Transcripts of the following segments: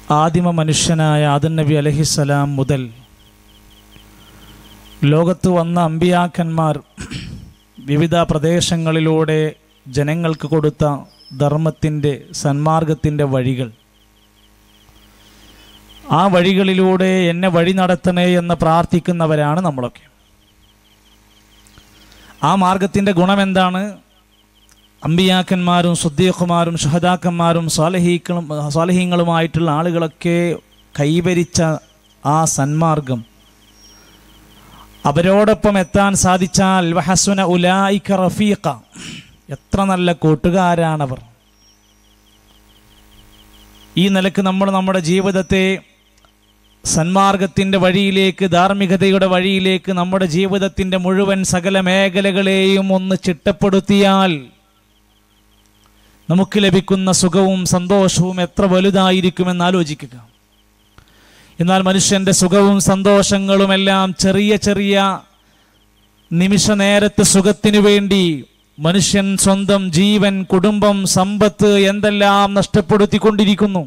ആദിമ മനുഷ്യനായ ആദൻ നബി അലഹിസലാം മുതൽ ലോകത്ത് വന്ന അമ്പിയാക്കന്മാർ വിവിധ പ്രദേശങ്ങളിലൂടെ ജനങ്ങൾക്ക് കൊടുത്ത ധർമ്മത്തിൻ്റെ സന്മാർഗത്തിൻ്റെ വഴികൾ ആ വഴികളിലൂടെ എന്നെ വഴി നടത്തണേ എന്ന് പ്രാർത്ഥിക്കുന്നവരാണ് നമ്മളൊക്കെ ആ മാർഗത്തിൻ്റെ ഗുണമെന്താണ് അമ്പിയാക്കന്മാരും സുദ്ദീഖുമാരും ഷഹദാക്കന്മാരും സ്വാലഹീക്കളും സ്വാലഹീങ്ങളുമായിട്ടുള്ള ആളുകളൊക്കെ കൈവരിച്ച ആ സന്മാർഗം അവരോടൊപ്പം എത്താൻ സാധിച്ചാൽ വഹസുന ഉലായിക്ക റഫീഖ എത്ര നല്ല കൂട്ടുകാരാണവർ ഈ നിലക്ക് നമ്മൾ നമ്മുടെ ജീവിതത്തെ സന്മാർഗത്തിൻ്റെ വഴിയിലേക്ക് ധാർമ്മികതയുടെ വഴിയിലേക്ക് നമ്മുടെ ജീവിതത്തിൻ്റെ മുഴുവൻ സകല മേഖലകളെയും ഒന്ന് ചിട്ടപ്പെടുത്തിയാൽ നമുക്ക് ലഭിക്കുന്ന സുഖവും സന്തോഷവും എത്ര വലുതായിരിക്കുമെന്ന് ആലോചിക്കുക എന്നാൽ മനുഷ്യൻ്റെ സുഖവും സന്തോഷങ്ങളുമെല്ലാം ചെറിയ ചെറിയ നിമിഷ നേരത്തെ സുഖത്തിനു വേണ്ടി മനുഷ്യൻ സ്വന്തം ജീവൻ കുടുംബം സമ്പത്ത് എന്തെല്ലാം നഷ്ടപ്പെടുത്തിക്കൊണ്ടിരിക്കുന്നു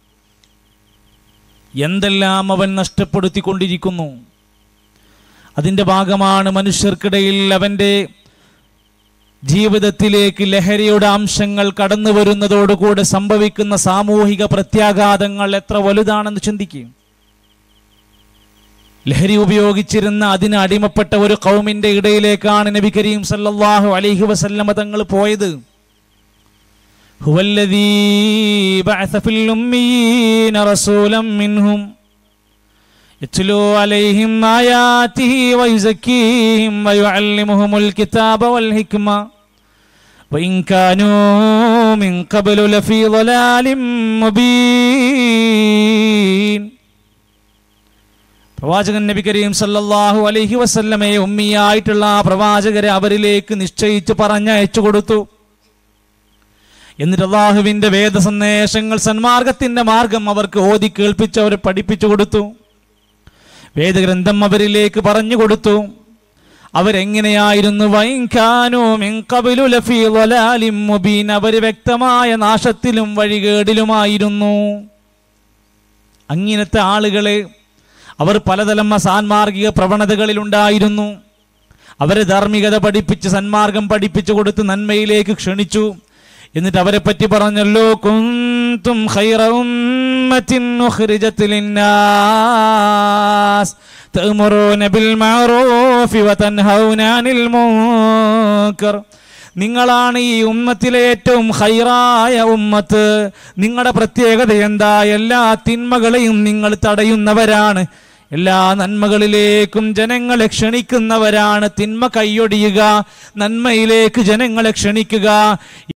എന്തെല്ലാം അവൻ നഷ്ടപ്പെടുത്തിക്കൊണ്ടിരിക്കുന്നു അതിൻ്റെ ഭാഗമാണ് മനുഷ്യർക്കിടയിൽ അവൻ്റെ ജീവിതത്തിലേക്ക് ലഹരിയുടെ അംശങ്ങൾ കടന്നു വരുന്നതോടുകൂടെ സംഭവിക്കുന്ന സാമൂഹിക പ്രത്യാഘാതങ്ങൾ എത്ര വലുതാണെന്ന് ചിന്തിക്കും ലഹരി ഉപയോഗിച്ചിരുന്ന അതിന് അടിമപ്പെട്ട ഒരു കൗമിന്റെ ഇടയിലേക്കാണ് നബി കരീം സല്ലല്ലാഹു അലൈഹി വസല്ലമ തങ്ങൾ പോയത് هو الذي بعث في الأميين رسولا منهم يتلو عليهم آياته ويزكيهم ويعلمهم الكتاب والحكمة وإن كانوا من قبل لفي ضلال مبين പ്രവാചകൻ നബി കരീം സല്ലല്ലാഹു അലൈഹി വസല്ലമയെ ഉമ്മിയായിട്ടുള്ള ആ പ്രവാചകരെ അവരിലേക്ക് നിശ്ചയിച്ച് പറഞ്ഞയച്ചു കൊടുത്തു എന്നിട്ട് അള്ളാഹുവിന്റെ വേദ സന്ദേശങ്ങൾ സന്മാർഗത്തിന്റെ മാർഗം അവർക്ക് ഓതി കേൾപ്പിച്ച് അവരെ പഠിപ്പിച്ചു കൊടുത്തു വേദഗ്രന്ഥം അവരിലേക്ക് പറഞ്ഞു കൊടുത്തു അവരെങ്ങനെയായിരുന്നു വൈൻകാനോ മിൻകബിലു ലഫീ ളലാലിൻ മുബീൻ അവർ വ്യക്തമായ നാശത്തിലും വഴികേടിലുമായിരുന്നു അങ്ങനത്തെ ആളുകളെ അവർ പലതരം സാൻമാർഗിക പ്രവണതകളിലുണ്ടായിരുന്നു അവരെ ധാർമ്മികത പഠിപ്പിച്ച് സന്മാർഗം പഠിപ്പിച്ചു കൊടുത്ത് നന്മയിലേക്ക് ക്ഷണിച്ചു എന്നിട്ട് അവരെ പറ്റി പറഞ്ഞല്ലോ കുന്തും ഖൈറ ഉമ്മത്തിൻ ഉഖ്രിജത് ലിന്നാസ് തഅ്മുറൂന ബിൽ മഅറൂഫി വതൻഹൗന അനിൽ മുൻകർ നിങ്ങളാണ് ഈ ഉമ്മത്തിലെ ഏറ്റവും ഹൈറായ ഉമ്മത്ത് നിങ്ങളുടെ പ്രത്യേകത എന്താ എല്ലാ തിന്മകളെയും നിങ്ങൾ തടയുന്നവരാണ് എല്ലാ നന്മകളിലേക്കും ജനങ്ങളെ ക്ഷണിക്കുന്നവരാണ് തിന്മ കൈയൊടിയുക നന്മയിലേക്ക് ജനങ്ങളെ ക്ഷണിക്കുക